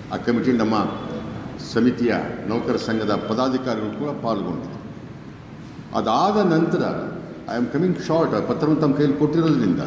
ಆ ಕಮಿಟಿ ನಮ್ಮ ಸಮಿತಿಯ ನೌಕರ ಸಂಘದ ಪದಾಧಿಕಾರಿಗಳು ಕೂಡ ಪಾಲ್ಗೊಂಡಿದ್ದರು ಅದಾದ ನಂತರ ಐ ಆಮ್ ಕಮಿಂಗ್ ಶಾರ್ಟ್ ಆ ಪತ್ರವನ್ನು ತಮ್ಮ ಕೈಯಲ್ಲಿ ಕೊಟ್ಟಿರೋದ್ರಿಂದ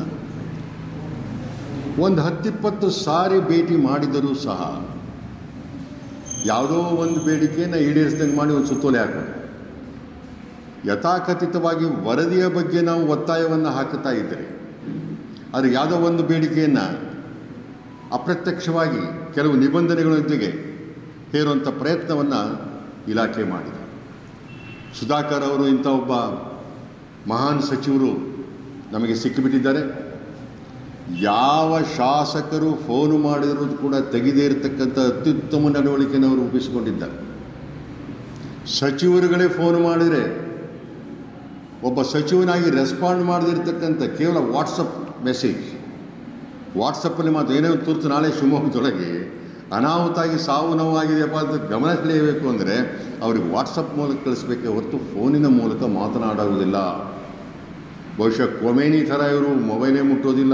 ಒಂದು ಹತ್ತಿಪ್ಪತ್ತು ಸಾರಿ ಭೇಟಿ ಮಾಡಿದರೂ ಸಹ ಯಾವುದೋ ಒಂದು ಬೇಡಿಕೆಯನ್ನು ಈಡೇರಿಸಿದಂಗೆ ಮಾಡಿ ಒಂದು ಸುತ್ತೋಲೆ ಹಾಕೋದು ಯಥಾಕಥಿತವಾಗಿ ವರದಿಯ ಬಗ್ಗೆ ನಾವು ಒತ್ತಾಯವನ್ನು ಹಾಕುತ್ತಾ ಇದ್ದರೆ ಆದರೆ ಯಾವುದೋ ಒಂದು ಬೇಡಿಕೆಯನ್ನು ಅಪ್ರತ್ಯಕ್ಷವಾಗಿ ಕೆಲವು ನಿಬಂಧನೆಗಳೊಂದಿಗೆ ಹೇರುವಂಥ ಪ್ರಯತ್ನವನ್ನು ಇಲಾಖೆ ಮಾಡಿದೆ ಸುಧಾಕರ್ ಅವರು ಇಂಥ ಒಬ್ಬ ಮಹಾನ್ ಸಚಿವರು ನಮಗೆ ಸಿಕ್ಕಿಬಿಟ್ಟಿದ್ದಾರೆ ಯಾವ ಶಾಸಕರು ಫೋನು ಮಾಡಿದರೂ ಕೂಡ ತೆಗೆದೇ ಇರತಕ್ಕಂಥ ಅತ್ಯುತ್ತಮ ನಡವಳಿಕೆಯನ್ನು ಅವರು ರೂಪಿಸಿಕೊಂಡಿದ್ದಾರೆ ಸಚಿವರುಗಳೇ ಫೋನ್ ಮಾಡಿದರೆ ಒಬ್ಬ ಸಚಿವನಾಗಿ ರೆಸ್ಪಾಂಡ್ ಮಾಡದಿರ್ತಕ್ಕಂಥ ಕೇವಲ ವಾಟ್ಸಪ್ ಮೆಸೇಜ್ ವಾಟ್ಸಪ್ಪಲ್ಲಿ ಮಾತು ಏನೇ ಒಂದು ತುರ್ತು ನಾಳೆ ಶಿವಮೊಗ್ಗದೊಳಗೆ ಅನಾಹುತ ಆಗಿ ಸಾವು ನೋವಾಗಿದೆಯಪ್ಪ ಅಂತ ಗಮನ ಸೆಳೆಯಬೇಕು ಅಂದರೆ ಅವ್ರಿಗೆ ವಾಟ್ಸಪ್ ಮೂಲಕ ಕಳಿಸ್ಬೇಕೇ ಹೊರತು ಫೋನಿನ ಮೂಲಕ ಮಾತನಾಡುವುದಿಲ್ಲ ಬಹುಶಃ ಕೊಮೇನಿ ಥರ ಇವರು ಮೊಬೈಲೇ ಮುಟ್ಟೋದಿಲ್ಲ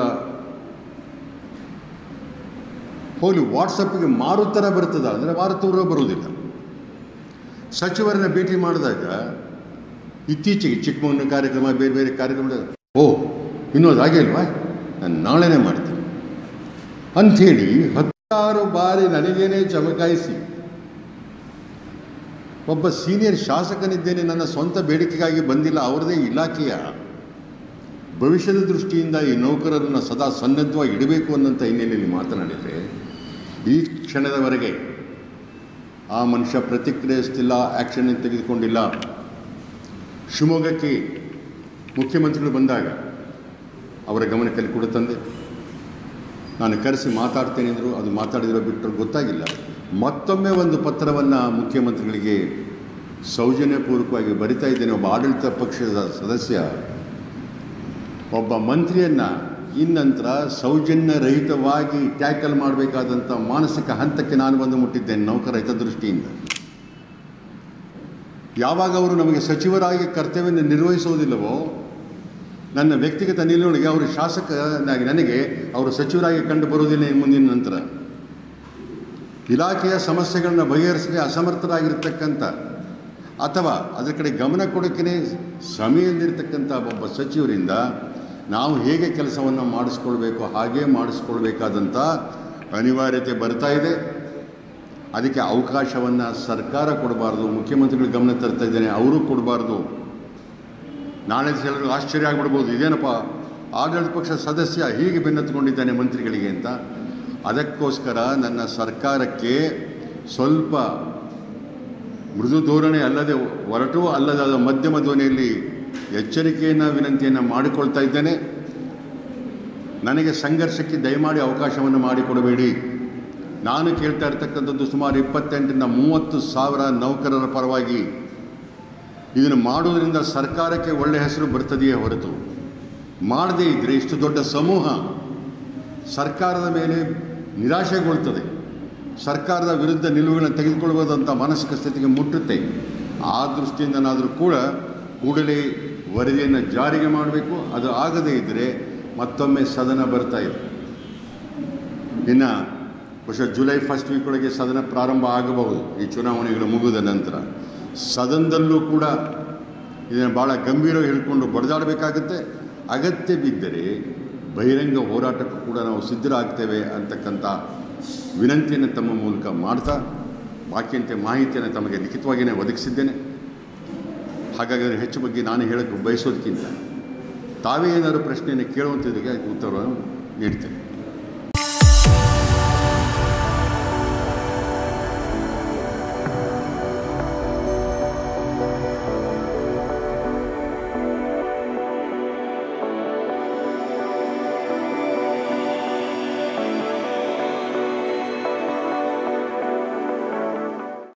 ಹೋಲಿ ವಾಟ್ಸಪ್ಗೆ ಮಾರುತ್ತರ ಬರ್ತದ ಅಂದರೆ ಮಾರುತ್ತವರು ಬರುವುದಿಲ್ಲ ಸಚಿವರನ್ನ ಭೇಟಿ ಮಾಡಿದಾಗ ಇತ್ತೀಚೆಗೆ ಚಿಕ್ಕಮಗಳೂರು ಕಾರ್ಯಕ್ರಮ ಬೇರೆ ಬೇರೆ ಕಾರ್ಯಕ್ರಮ ಓ ಇನ್ನೂ ಅದು ಹಾಗೆ ಇಲ್ವಾ ನಾನು ನಾಳೆನೇ ಮಾಡ್ತೀನಿ ಅಂಥೇಳಿ ಹತ್ತಾರು ಬಾರಿ ನನಗೇನೆ ಚಮಕಾಯಿಸಿ ಒಬ್ಬ ಸೀನಿಯರ್ ಶಾಸಕನಿದ್ದೇನೆ ನನ್ನ ಸ್ವಂತ ಬೇಡಿಕೆಗಾಗಿ ಬಂದಿಲ್ಲ ಅವರದೇ ಇಲಾಖೆಯ ಭವಿಷ್ಯದ ದೃಷ್ಟಿಯಿಂದ ಈ ನೌಕರರನ್ನು ಸದಾ ಸನ್ನದ್ಧವಾಗಿ ಇಡಬೇಕು ಅನ್ನೋಂಥ ಹಿನ್ನೆಲೆಯಲ್ಲಿ ಮಾತನಾಡಿದರೆ ಈ ಕ್ಷಣದವರೆಗೆ ಆ ಮನುಷ್ಯ ಪ್ರತಿಕ್ರಿಯಿಸ್ತಿಲ್ಲ ಆ್ಯಕ್ಷನ್ ತೆಗೆದುಕೊಂಡಿಲ್ಲ ಶಿವಮೊಗ್ಗಕ್ಕೆ ಮುಖ್ಯಮಂತ್ರಿಗಳು ಬಂದಾಗ ಅವರ ಗಮನಕ್ಕೆ ಕೂಡ ತಂದೆ ನಾನು ಕರೆಸಿ ಮಾತಾಡ್ತೇನೆ ಅಂದರು ಅದು ಮಾತಾಡಿದಿರೋ ಬಿಟ್ಟರು ಗೊತ್ತಾಗಿಲ್ಲ ಮತ್ತೊಮ್ಮೆ ಒಂದು ಪತ್ರವನ್ನು ಮುಖ್ಯಮಂತ್ರಿಗಳಿಗೆ ಸೌಜನ್ಯಪೂರ್ವಕವಾಗಿ ಬರಿತಾ ಇದ್ದೇನೆ ಒಬ್ಬ ಆಡಳಿತ ಪಕ್ಷದ ಸದಸ್ಯ ಒಬ್ಬ ಮಂತ್ರಿಯನ್ನು ಇನ್ನಂತರ ಸೌಜನ್ಯ ರಹಿತವಾಗಿ ಟ್ಯಾಕಲ್ ಮಾಡಬೇಕಾದಂಥ ಮಾನಸಿಕ ಹಂತಕ್ಕೆ ನಾನು ಬಂದು ಮುಟ್ಟಿದ್ದೇನೆ ನೌಕರ ಹಿತದೃಷ್ಟಿಯಿಂದ ಯಾವಾಗ ಅವರು ನಮಗೆ ಸಚಿವರಾಗಿ ಕರ್ತವ್ಯವನ್ನು ನಿರ್ವಹಿಸುವುದಿಲ್ಲವೋ ನನ್ನ ವ್ಯಕ್ತಿಗತ ನಿಲುವಳಿಗೆ ಅವರು ಶಾಸಕನಾಗಿ ನನಗೆ ಅವರು ಸಚಿವರಾಗಿ ಕಂಡು ಬರುವುದಿಲ್ಲ ಇನ್ನು ಮುಂದಿನ ನಂತರ ಇಲಾಖೆಯ ಸಮಸ್ಯೆಗಳನ್ನ ಬಗೆಹರಿಸದೆ ಅಸಮರ್ಥರಾಗಿರ್ತಕ್ಕಂಥ ಅಥವಾ ಅದರ ಕಡೆ ಗಮನ ಕೊಡೋಕ್ಕೇ ಸಮಯದಲ್ಲಿರ್ತಕ್ಕಂಥ ಒಬ್ಬ ಸಚಿವರಿಂದ ನಾವು ಹೇಗೆ ಕೆಲಸವನ್ನು ಮಾಡಿಸ್ಕೊಳ್ಬೇಕು ಹಾಗೇ ಮಾಡಿಸ್ಕೊಳ್ಬೇಕಾದಂಥ ಅನಿವಾರ್ಯತೆ ಬರ್ತಾ ಇದೆ ಅದಕ್ಕೆ ಅವಕಾಶವನ್ನು ಸರ್ಕಾರ ಕೊಡಬಾರ್ದು ಮುಖ್ಯಮಂತ್ರಿಗಳು ಗಮನ ತರ್ತಾ ಇದ್ದೇನೆ ಅವರು ಕೊಡಬಾರ್ದು ನಾಳೆ ಎಲ್ಲರಿಗೂ ಆಶ್ಚರ್ಯ ಆಗ್ಬಿಡ್ಬೋದು ಇದೇನಪ್ಪ ಆಡಳಿತ ಪಕ್ಷ ಸದಸ್ಯ ಹೀಗೆ ಬೆನ್ನತ್ಕೊಂಡಿದ್ದಾನೆ ಮಂತ್ರಿಗಳಿಗೆ ಅಂತ ಅದಕ್ಕೋಸ್ಕರ ನನ್ನ ಸರ್ಕಾರಕ್ಕೆ ಸ್ವಲ್ಪ ಮೃದು ಧೋರಣೆ ಅಲ್ಲದೆ ಹೊರಟು ಅಲ್ಲದ ಮಧ್ಯಮ ಧ್ವನಿಯಲ್ಲಿ ಎಚ್ಚರಿಕೆಯನ್ನು ವಿನಂತಿಯನ್ನು ಮಾಡಿಕೊಳ್ತಾ ಇದ್ದೇನೆ ನನಗೆ ಸಂಘರ್ಷಕ್ಕೆ ದಯಮಾಡಿ ಅವಕಾಶವನ್ನು ಮಾಡಿಕೊಡಬೇಡಿ ನಾನು ಕೇಳ್ತಾ ಇರ್ತಕ್ಕಂಥದ್ದು ಸುಮಾರು ಇಪ್ಪತ್ತೆಂಟರಿಂದ ಮೂವತ್ತು ಸಾವಿರ ನೌಕರರ ಪರವಾಗಿ ಇದನ್ನು ಮಾಡುವುದರಿಂದ ಸರ್ಕಾರಕ್ಕೆ ಒಳ್ಳೆಯ ಹೆಸರು ಬರ್ತದೆಯೇ ಹೊರತು ಮಾಡದೇ ಇದ್ದರೆ ಇಷ್ಟು ದೊಡ್ಡ ಸಮೂಹ ಸರ್ಕಾರದ ಮೇಲೆ ನಿರಾಶೆಗೊಳ್ತದೆ ಸರ್ಕಾರದ ವಿರುದ್ಧ ನಿಲುವುಗಳನ್ನು ತೆಗೆದುಕೊಳ್ಳಬಹುದಂಥ ಮಾನಸಿಕ ಸ್ಥಿತಿಗೆ ಮುಟ್ಟುತ್ತೆ ಆ ದೃಷ್ಟಿಯಿಂದನಾದರೂ ಕೂಡ ಕೂಡಲೇ ವರದಿಯನ್ನು ಜಾರಿಗೆ ಮಾಡಬೇಕು ಅದು ಆಗದೇ ಇದ್ದರೆ ಮತ್ತೊಮ್ಮೆ ಸದನ ಬರ್ತಾ ಇದೆ ಇನ್ನು ಬಹುಶಃ ಜುಲೈ ಫಸ್ಟ್ ವೀಕ್ ಒಳಗೆ ಸದನ ಪ್ರಾರಂಭ ಆಗಬಹುದು ಈ ಚುನಾವಣೆಗಳು ಮುಗಿದ ನಂತರ ಸದನದಲ್ಲೂ ಕೂಡ ಇದನ್ನು ಭಾಳ ಗಂಭೀರವಾಗಿ ಹಿಡ್ಕೊಂಡು ಬಡಿದಾಡಬೇಕಾಗುತ್ತೆ ಅಗತ್ಯ ಬಿದ್ದರೆ ಬಹಿರಂಗ ಹೋರಾಟಕ್ಕೂ ಕೂಡ ನಾವು ಸಿದ್ಧರಾಗ್ತೇವೆ ಅಂತಕ್ಕಂಥ ವಿನಂತಿಯನ್ನು ತಮ್ಮ ಮೂಲಕ ಮಾಡ್ತಾ ಬಾಕಿಯಂತೆ ಮಾಹಿತಿಯನ್ನು ತಮಗೆ ಲಿಖಿತವಾಗಿಯೇ ಒದಗಿಸಿದ್ದೇನೆ ಹಾಗಾಗಿ ಅದರ ಹೆಚ್ಚು ಬಗ್ಗೆ ನಾನು ಹೇಳಕ್ಕೆ ಬಯಸೋದಕ್ಕಿಂತ ತಾವೇ ಏನಾದರೂ ಪ್ರಶ್ನೆಯನ್ನು ಕೇಳುವಂಥದ್ದಕ್ಕೆ ಉತ್ತರವನ್ನು ನೀಡ್ತೇನೆ